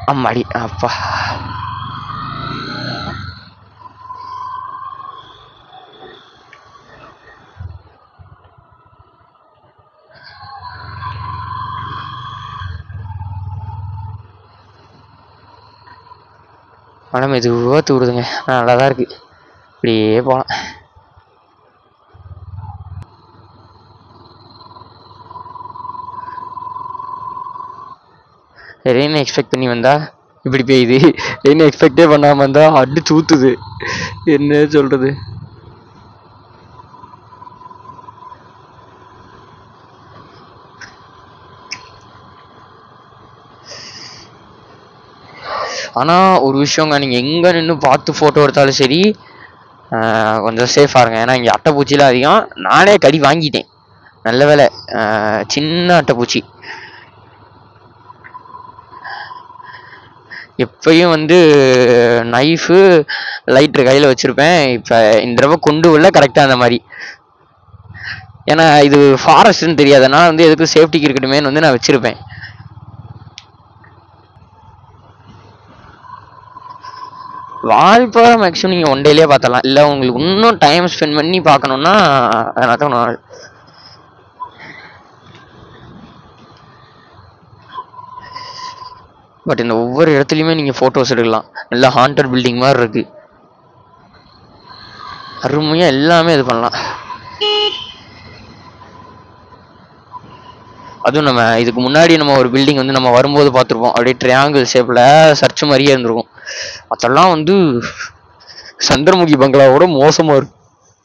அம்மாடி அப்பா மழை மெதுவாக தூடுதுங்க நல்லா தான் இருக்கு இப்படியே போகலாம் ரெயின் எக்ஸ்பெக்ட் பண்ணி வந்தா இப்படி பெய்யுது ரெயின் எக்ஸ்பெக்டே பண்ணாம வந்தா அடிச்சு ஊத்துது என்ன சொல்றது ஆனா ஒரு விஷயங்க நீங்க எங்க நின்று பார்த்து போட்டோ எடுத்தாலும் சரி ஆஹ் கொஞ்சம் சேஃபா இருங்க ஏன்னா இங்க அட்டைப்பூச்சிலாம் அதிகம் நானே கடி வாங்கிட்டேன் நல்ல வேலை ஆஹ் சின்ன அட்டைப்பூச்சி எப்பயும் வந்து நைஃபு லைட்ரு கையில் வச்சுருப்பேன் இப்போ இந்த தடவை கொண்டு உள்ள கரெக்டாக அந்த மாதிரி ஏன்னா இது ஃபாரஸ்ட்னு தெரியாதுன்னா வந்து எதுக்கும் சேஃப்டிக்கு இருக்கட்டுமேன்னு வந்து நான் வச்சுருப்பேன் வால்பாறை மேக்ஸிமம் நீங்கள் ஒன் டேலேயே பார்த்தலாம் இல்லை உங்களுக்கு இன்னும் டைம் ஸ்பெண்ட் பண்ணி பார்க்கணுன்னா அதனால தான் நான் பட் இந்த ஒவ்வொரு இடத்துலையுமே நீங்கள் ஃபோட்டோஸ் எடுக்கலாம் நல்லா ஹாண்டட் பில்டிங் மாதிரி இருக்கு அருமையாக எல்லாமே இது பண்ணலாம் அதுவும் நம்ம இதுக்கு முன்னாடி நம்ம ஒரு பில்டிங் வந்து நம்ம வரும்போது பார்த்துருப்போம் அப்படியே ட்ரையாங்கிள் ஷேப்பில் சர்ச் மாதிரியே இருந்திருக்கும் அதெல்லாம் வந்து சந்திரமுகி பங்களாவோட மோசமாக இருக்கும்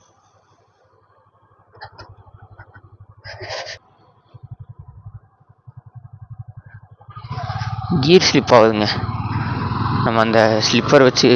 கியர் ஸ்லிப் ஆகுதுங்க நம்ம அந்த ஸ்லிப்பர் வச்சு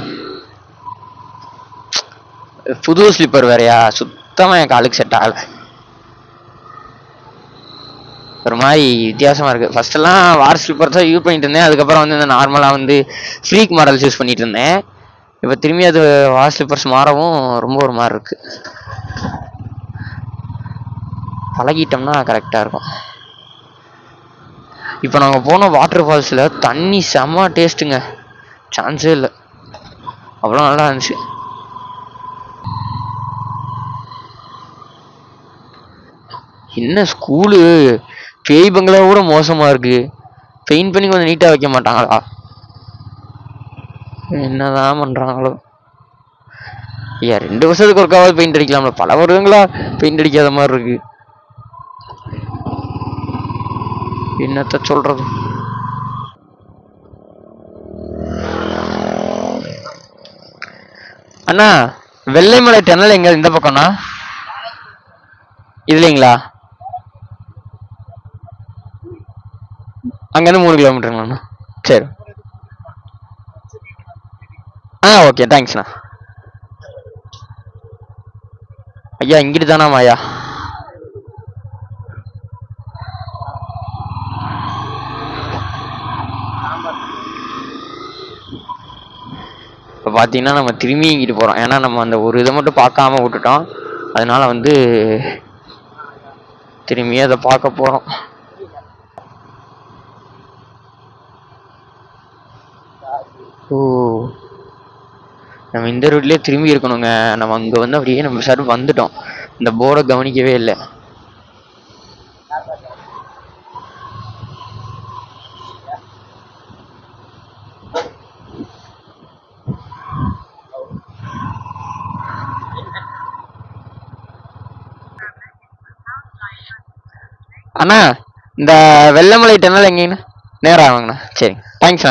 புது ஸ்லிப்பர் வேறயா சுத்தமாக என் காலுக்கு செட் ஆகலை ஒரு மாதிரி வித்தியாசமாக இருக்குது ஃபர்ஸ்டெல்லாம் வார் ஸ்லிப்பர் தான் யூஸ் பண்ணிட்டு இருந்தேன் அதுக்கப்புறம் வந்து இந்த நார்மலாக வந்து ஃப்ரீக் மாடல்ஸ் யூஸ் பண்ணிட்டு இருந்தேன் இப்போ திரும்பி அது வார் ஸ்லிப்பர்ஸ் மாறவும் ரொம்ப ஒரு மாதிரி இருக்குது பழகிட்டோம்னா கரெக்டாக இருக்கும் இப்போ நாங்கள் போன வாட்டர் ஃபால்ஸில் தண்ணி செம்ம டேஸ்ட்டுங்க சான்ஸே இல்லை அவ்வளோ நல்லா இருந்துச்சு என்ன ஸ்கூலு பேய் பங்களா கூட மோசமாக இருக்கு பெயிண்ட் பண்ணி கொஞ்சம் நீட்டாக வைக்க மாட்டாங்களா என்னதான் பண்ணுறாங்களோ ஐயா ரெண்டு வருஷத்துக்கு ஒருக்காவது பெயிண்ட் அடிக்கலாம்ல பல வருடங்களா பெயிண்ட் அடிக்காத மாதிரி இருக்கு என்னத்த சொல்றது அண்ணா வெள்ளைமலை டனல் எங்க இந்த பக்கம்னா இதுலைங்களா அங்கேருந்து மூணு கிலோமீட்டருங்களாண்ணா சரி ஆ ஓகே தேங்க்ஸ்ண்ணா ஐயா இங்கிட்டு தானாமா ஐயா இப்போ பார்த்தீங்கன்னா நம்ம திரும்பி இங்கிட்டு போகிறோம் ஏன்னா நம்ம அந்த ஒரு இதை மட்டும் பார்க்காம விட்டுட்டோம் அதனால வந்து திரும்பி அதை பார்க்க போகிறோம் ஓ நம்ம இந்த ரூட்லயே திரும்பி இருக்கணுங்க நம்ம அங்க வந்து அப்படியே நம்ம சார் வந்துட்டோம் இந்த போர்டை கவனிக்கவே இல்லை அண்ணா இந்த வெள்ளமலை டென்னல் எங்கேங்கண்ணா நேரம் ஆகுங்கண்ணா சரி தேங்க்ஸ்ண்ணா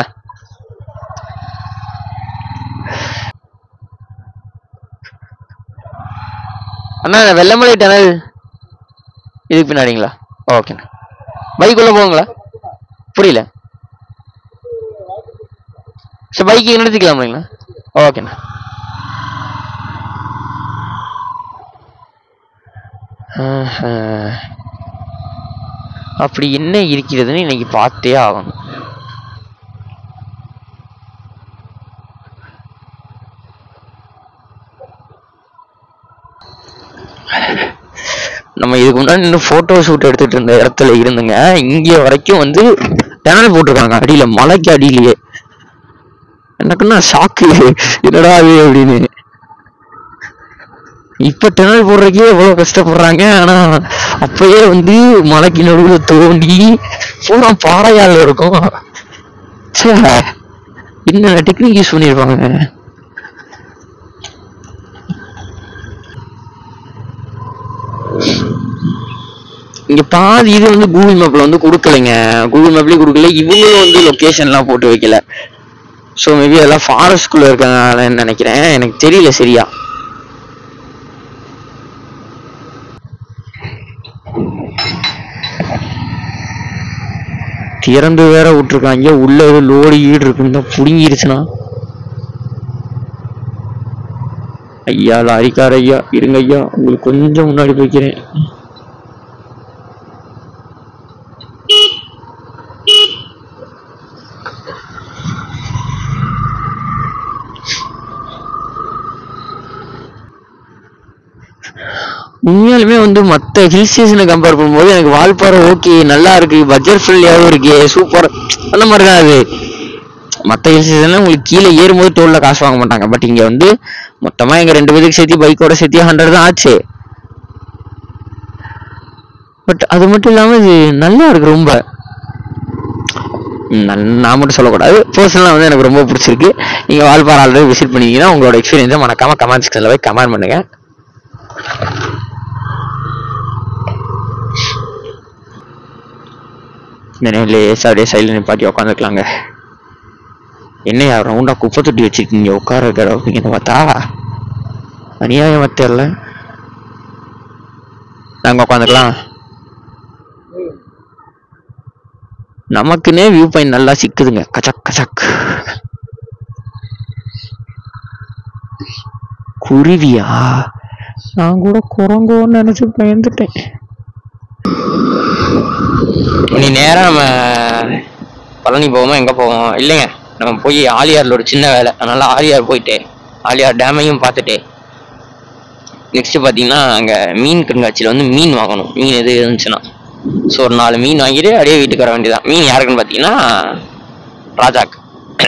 அண்ணா இந்த வெள்ளமலை டனல் இதுக்கு பின்னாடிங்களா ஓகேண்ணா பைக்குள்ளே போகுங்களா புரியல சரி பைக்கு நிறுத்திக்கலாம்லைங்களா ஓகேண்ணா ஆஹா. அப்படி என்ன இருக்கிறதுன்னு இன்னைக்கு பார்த்தே ஆகணும் நம்ம இதுக்கு முன்னாடி இன்னும் ஃபோட்டோ ஷூட் எடுத்துட்டு இருந்த இடத்துல இருந்துங்க இங்கே வரைக்கும் வந்து டனல் போட்டிருக்காங்க அடியில மலைக்கு அடியிலேயே எனக்குன்னா ஷாக்கு என்னடா அது அப்படின்னு இப்ப டனல் போடுறதுக்கே எவ்வளவு கஷ்டப்படுறாங்க ஆனா அப்பயே வந்து மலைக்கு நடுவுல தோண்டி பூரா பாறையால இருக்கும் ச்சே என்னென்ன டெக்னிக் யூஸ் பண்ணிருப்பாங்க இங்க பாதி இது வந்து கூகுள் மேப்ல வந்து கொடுக்கலைங்க கூகுள் மேப்லயும் கொடுக்கல இவங்களும் வந்து லொகேஷன்லாம் போட்டு வைக்கல ஸோ மேபி அதெல்லாம் ஃபாரஸ்ட்குள்ள இருக்கனாலன்னு நினைக்கிறேன் எனக்கு தெரியல சரியா திறந்து வேற விட்டுருக்காங்க உள்ள ஏதோ லோடு ஈடு இருக்குன்னு புடுங்கிருச்சுனா ஐயா லாரிக்கார ஐயா இருங்க ஐயா உங்களுக்கு கொஞ்சம் முன்னாடி போய்க்கிறேன் உண்மையாலுமே வந்து மற்ற ஹில் ஸ்டேஷனை கம்பேர் பண்ணும்போது எனக்கு வால்பாறை ஓகே நல்லா இருக்கு பட்ஜெட் ஃப்ரெண்ட்லியாகவும் இருக்கு சூப்பர் அந்த மாதிரி தான் அது மற்ற ஹில் ஸ்டேஷன்ல உங்களுக்கு கீழே ஏறும்போது டோல்ல காசு வாங்க மாட்டாங்க பட் இங்க வந்து மொத்தமா எங்க ரெண்டு பேருக்கு சேர்த்து பைக்கோட சேர்த்து ஹண்ட்ரட் தான் ஆச்சு பட் அது மட்டும் இல்லாம இது நல்லா இருக்கு ரொம்ப ம், நல்- நான் மட்டும் சொல்லக்கூடாது பர்சனலாக வந்து எனக்கு ரொம்ப பிடிச்சிருக்கு நீங்க வால்பாறை ஆல்ரெடி விசிட் பண்ணீங்கன்னா உங்களோட எக்ஸ்பீரியன்ஸை மறக்காம கமெண்ட் செக்ஷன்ல போய் கமெண்ட் பண்ணுங்க இந்த நேரில் லேசாக அப்படியே சைடில் நிப்பாட்டி உட்காந்துக்கலாங்க என்னையா ரவுண்டாக குப்பை தொட்டி வச்சிருக்கீங்க உட்கார இருக்கிற அப்படிங்கிறத பார்த்தா அநியாயமா தெரியல நாங்கள் உட்காந்துக்கலாம் நமக்குன்னே வியூ பாயிண்ட் நல்லா சிக்குதுங்க கச்சக் கச்சக் குருவியா நான் கூட குரங்கோன்னு நினைச்சு பயந்துட்டேன் இனி நேரா நம்ம பழனி போவோமா எங்க போவோம் இல்லைங்க நம்ம போய் ஆலியார்ல ஒரு சின்ன வேலை அதனால ஆலியார் போயிட்டு ஆலியார் டேமையும் பார்த்துட்டு நெக்ஸ்ட் பார்த்தீங்கன்னா அங்கே மீன் கண்காட்சியில் வந்து மீன் வாங்கணும் மீன் எது இருந்துச்சுன்னா ஸோ ஒரு நாலு மீன் வாங்கிட்டு அப்படியே வீட்டுக்கு வர வேண்டியதான் மீன் யாருக்குன்னு பார்த்தீங்கன்னா ராஜாக்கு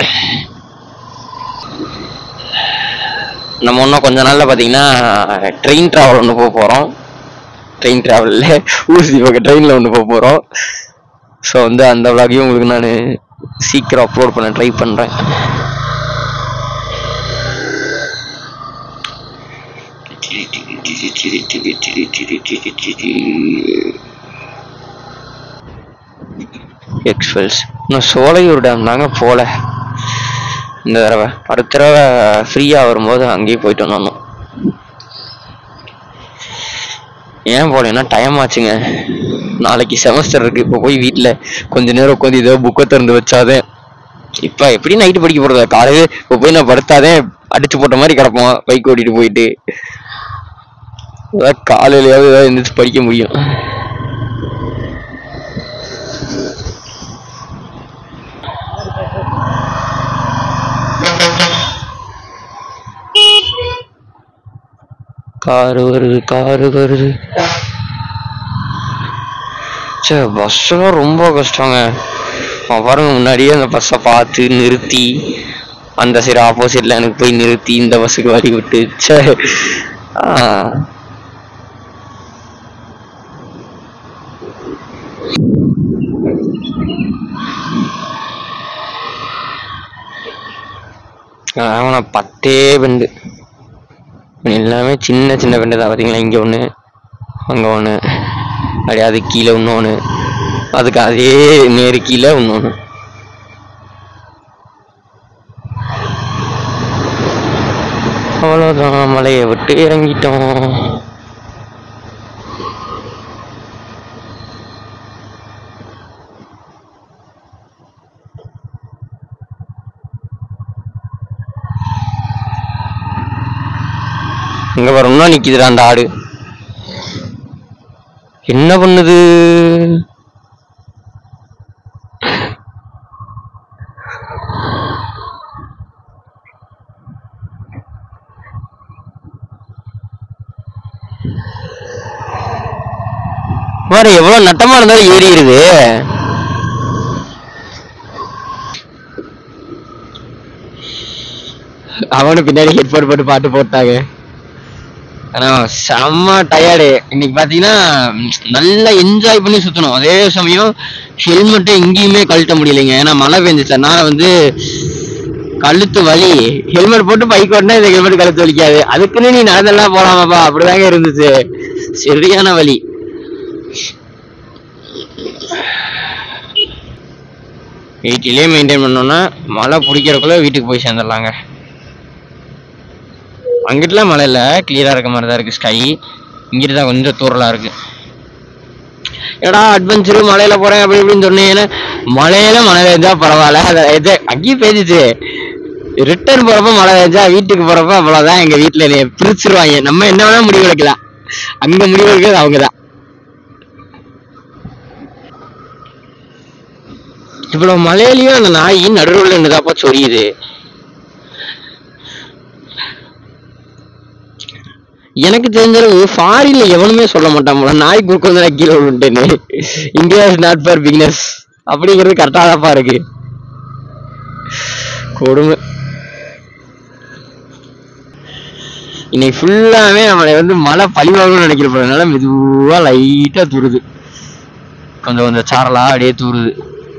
நம்ம இன்னும் கொஞ்ச நாள்ல பார்த்தீங்கன்னா ட்ரெயின் ட்ராவல் ஒன்று போக போகிறோம் ட்ரெயின் ட்ராவலில் ஊசி பக்கம் ட்ரெயினில் ஒன்று போக போகிறோம் ஸோ வந்து அந்த விளாகையும் உங்களுக்கு நான் சீக்கிரம் அப்லோட் பண்ண ட்ரை பண்ணுறேன் எக்ஸ்பெல்ஸ் இன்னும் சோலையூர் டேம் தாங்க போல இந்த தடவை அடுத்த தடவை ஃப்ரீயாக வரும்போது அங்கேயே போயிட்டு வந்தோம் ஏன் போலேன்னா டைம் ஆச்சுங்க நாளைக்கு செமஸ்டர் இருக்கு இப்போ போய் வீட்டில் கொஞ்ச நேரம் உட்காந்து ஏதோ புக்கை திறந்து வச்சாதே இப்போ எப்படி நைட்டு படிக்க போறது காலையில இப்போ போய் நான் படுத்தாதே அடிச்சு போட்ட மாதிரி கிடப்போம் பைக் ஓட்டிட்டு போயிட்டு அதான் காலையிலயாவது ஏதாவது எந்திரிச்சு படிக்க முடியும் காரு வருது காரு வருது சே பஸ்ஸெல்லாம் ரொம்ப கஷ்டங்க அவன் பாருங்க முன்னாடியே அந்த பஸ்ஸை பார்த்து நிறுத்தி அந்த சைடு ஆப்போசிட்ல எனக்கு போய் நிறுத்தி இந்த பஸ்ஸுக்கு வழி விட்டு சே ஆ. அவனை பத்தே பெண்டு எல்லாமே சின்ன சின்ன பெண்டு தான் பார்த்தீங்களா இங்கே ஒன்று அங்கே ஒன்று அப்படியே அது கீழே இன்னொன்று அதுக்கு அதே நேரு கீழே இன்னொன்று அவ்வளோதான் மலையை விட்டு இறங்கிட்டோம் இங்க வரணும்னா நிக்குதுடா அந்த ஆடு என்ன பண்ணுது பாரு எவ்வளவு நட்டமா இருந்தாலும் ஏறிடுது அவனு பின்னாடி ஹெட்ஃபோன் போட்டு பாட்டு போட்டாங்க ஆனா செம்ம டயர்டு இன்னைக்கு பாத்தீங்கன்னா ம், நல்லா என்ஜாய் பண்ணி சுத்தணும் அதே சமயம் ஹெல்மெட்டை எங்கேயுமே கழட்ட முடியலைங்க ஏன்னா மழை பெஞ்சிச்சனால வந்து கழுத்து வலி ஹெல்மெட் போட்டு பைக் ஓட்டினா இந்த ஹெல்மெட் கழுத்து வலிக்காது அதுக்குன்னு நீ நடந்தெல்லாம் போலாமாப்பா அப்படிதாங்க இருந்துச்சு சரியான வலி வீட்டிலேயே மெயின்டைன் பண்ணோம்னா மழை பிடிக்கிறதுக்குள்ள வீட்டுக்கு போய் சேர்ந்துடலாங்க அங்கிட்டுலாம் மழை இல்லை கிளியரா இருக்க மாதிரி தான் இருக்கு ஸ்கை இங்கிட்டு தான் கொஞ்சம் தூரலா இருக்கு ஏடா அட்வென்ச்சரு மலையில போறேன் அப்படி இப்படின்னு சொன்னீங்கன்னா மலையில மழை பெஞ்சா பரவாயில்ல அது இது அங்கேயும் பெய்ஞ்சிச்சு ரிட்டர்ன் போறப்ப மழை பெஞ்சா வீட்டுக்கு போறப்ப அவ்வளவுதான் எங்க வீட்டுல என்னைய பிரிச்சிருவாங்க நம்ம என்ன வேணா முடிவு எடுக்கலாம் அங்க முடிவு எடுக்கிறது அவங்கதான் இவ்வளவு மலையிலயும் அந்த நாய் நடுவில் நின்றுதாப்பா சொரியுது எனக்கு தெரிஞ்சளவு ஃபாரின்ல எவனுமே சொல்ல மாட்டான் போல நாய் குறுக்க வந்து கீழே விழுந்துட்டேன்னு India is not for beginners அப்படிங்கிறது கரெக்டாக தான்ப்பா இருக்கு கொடுமை இன்னைக்கு ஃபுல்லாவே நம்மளை வந்து மழை பழிவாகணும்னு நினைக்கிற போறதுனால மெதுவா லைட்டா தூருது கொஞ்சம் கொஞ்சம் சாரலா அப்படியே தூருது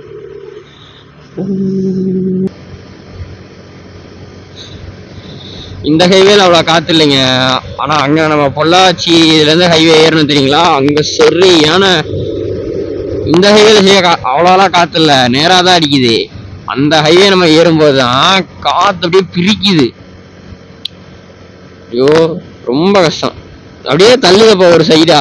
இந்த ஹைவேல அவ்வளவு காத்து இல்லைங்க ஆனா அங்க நம்ம பொள்ளாச்சி இதுல இருந்து ஹைவே ஏறணும் தெரியுங்களா அங்க சரியான இந்த ஹைவேல செய்ய அவ்வளோலாம் காத்து இல்ல நேரா தான் அடிக்குது அந்த ஹைவே நம்ம ஏறும்போது தான் காத்து அப்படியே பிரிக்குது ஐயோ ரொம்ப கஷ்டம் அப்படியே தள்ளுதப்பா ஒரு சைடா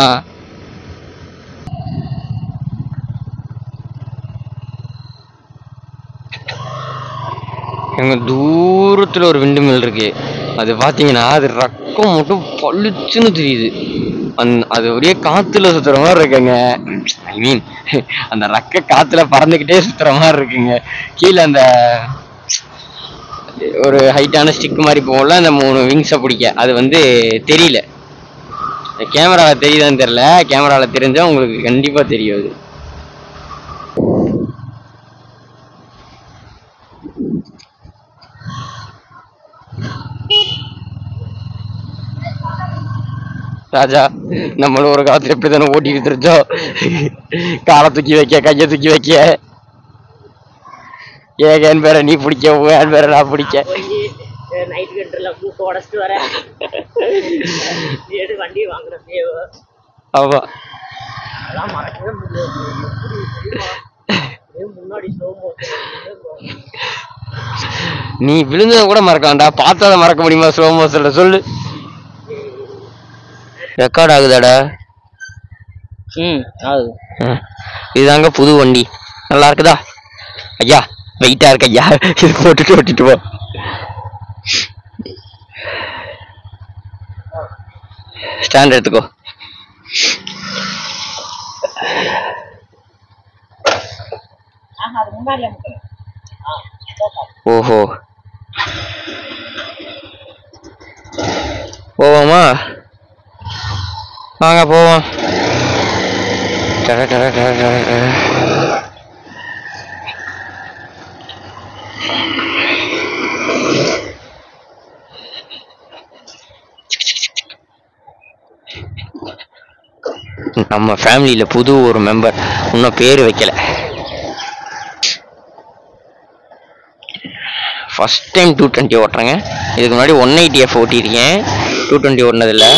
எங்க தூரத்துல ஒரு விண்டு மில் இருக்கு அது பாத்தீங்கன்னா அது ரக்கம் மட்டும் பளிச்சுன்னு தெரியுது அந் அது அப்படியே காத்துல சுத்துற மாதிரி இருக்குங்க ஐ மீன் அந்த ரக்க காத்துல பறந்துகிட்டே சுத்துற மாதிரி இருக்குங்க கீழே அந்த ஒரு ஹைட்டான ஸ்டிக் மாதிரி போகும்ல அந்த மூணு விங்ஸை பிடிக்க அது வந்து தெரியல கேமராவில் தெரியுதான்னு தெரியல கேமராவில் தெரிஞ்சா உங்களுக்கு கண்டிப்பா தெரியும் அது ராஜா நம்மளும் ஒரு காலத்துல இப்படி தானே ஓட்டிட்டு தெரிஞ்சோம் காலை தூக்கி வைக்க கையை தூக்கி வைக்க ஏக என் பேரை நீ பிடிக்க உன் என் பேரை நான் பிடிக்க நைட் கண்ட்ரில் மூக்க உடச்சிட்டு வரேன் எடு வண்டி வாங்குற தேவை ஆமா அதெல்லாம் மறக்கவே முடியாது எப்படி தெரியுமா? அப்படியே முன்னாடி ஸ்லோ மோஷன் நீ விழுந்ததை கூட மறக்கலாம்டா பார்த்ததை மறக்க முடியுமா ஸ்லோ மோஷன்ல சொல்லு ரெக்கார்ட் ஆகுதாடா ம் அது ம். இதுதாங்க புது வண்டி நல்லா இருக்குதா ஐயா வெயிட்டா இருக்கு ஐயா இது போட்டுட்டு ஓட்டிட்டு போ ஸ்டாண்ட் எடுத்துக்கோ ஆஹா அது முன்னாடி அமுக்கணும் ஆ போப்போம். ஓஹோ போவோமா வாங்க போவோம் டட டட டட டட டட. நம்ம ஃபேமிலியில புது ஒரு மெம்பர் இன்னும் பேர் வைக்கல ஃபர்ஸ்ட் டைம் டூ டுவெண்ட்டி ஓட்டுறேங்க இதுக்கு முன்னாடி ஒன் எயிட்டி எஃப் ஓட்டியிருக்கேன் டூ டுவெண்ட்டி ஓட்டினதில்ல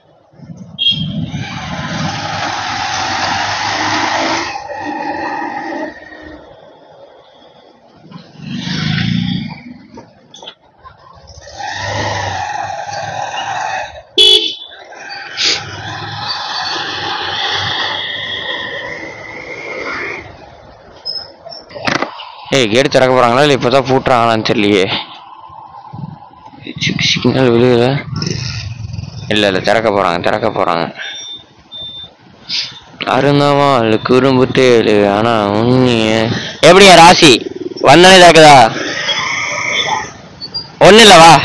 ஏய் கேட்டு திறக்க போறாங்களா இல்லை இப்போதான் பூட்டுறாங்களான்னு தெரியலையே சி- சிக்னல் விழுகுதா இல்லை இல்லை திறக்க போறாங்க திறக்க போறாங்க அருந்தவாள் குறும்பு தேழு ஆனா உண்மைய எப்படியா ராசி வந்தனே திறக்குதா ஒன்றும் இல்லை வா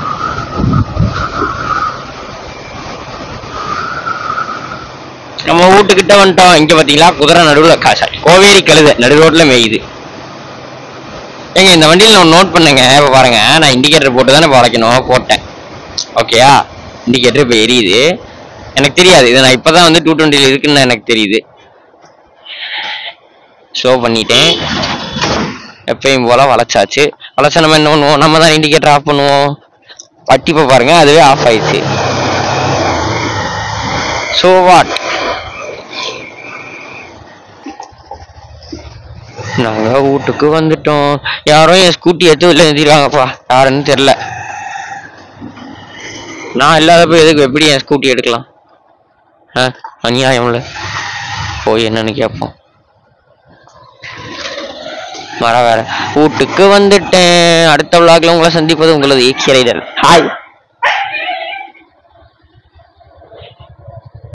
நம்ம வீட்டுக்கிட்ட வந்துட்டோம் இங்க பாத்தீங்களா குதிரை நடுவுல கா- sorry, கோவேரி கழுதை நடு ரோட்ல மேயுது ஏங்க இந்த வண்டியில நான் நோட் பண்ணுங்க இப்ப பாருங்க நான் இண்டிகேட்டர் போட்டு தானே வளைக்கணும் போட்டேன் ஓகேயா இண்டிகேட்டர் இப்ப எரியுது எனக்கு தெரியாது இது நான் இப்பதான் வந்து டூ டுவெண்ட்டில இருக்குன்னு எனக்கு தெரியுது ஷோ பண்ணிட்டேன் எப்பயும் போல வளைச்சாச்சு வளைச்சா நம்ம என்ன பண்ணுவோம் நம்ம தான் இண்டிகேட்டர் ஆஃப் பண்ணுவோம் பட்டிப்பை பாருங்க அதுவே ஆஃப் ஆயிடுச்சு ஸோ வாட் நாங்க வீட்டுக்கு வந்துட்டோம் யாரும் என் ஸ்கூட்டி எடுத்து வெளில நிறுத்திடுவாங்கப்பா யாருன்னு தெரியல நான் இல்லாதப்ப எதுக்கு எப்படி என் ஸ்கூட்டி எடுக்கலாம் ஆ அநியாயம்ல போய் என்னன்னு கேட்போம் வர வேற வீட்டுக்கு வந்துட்டேன் அடுத்த விழாக்கில் உங்களை சந்திப்பது உங்களது ஈக்கியரைதல் ஹாய்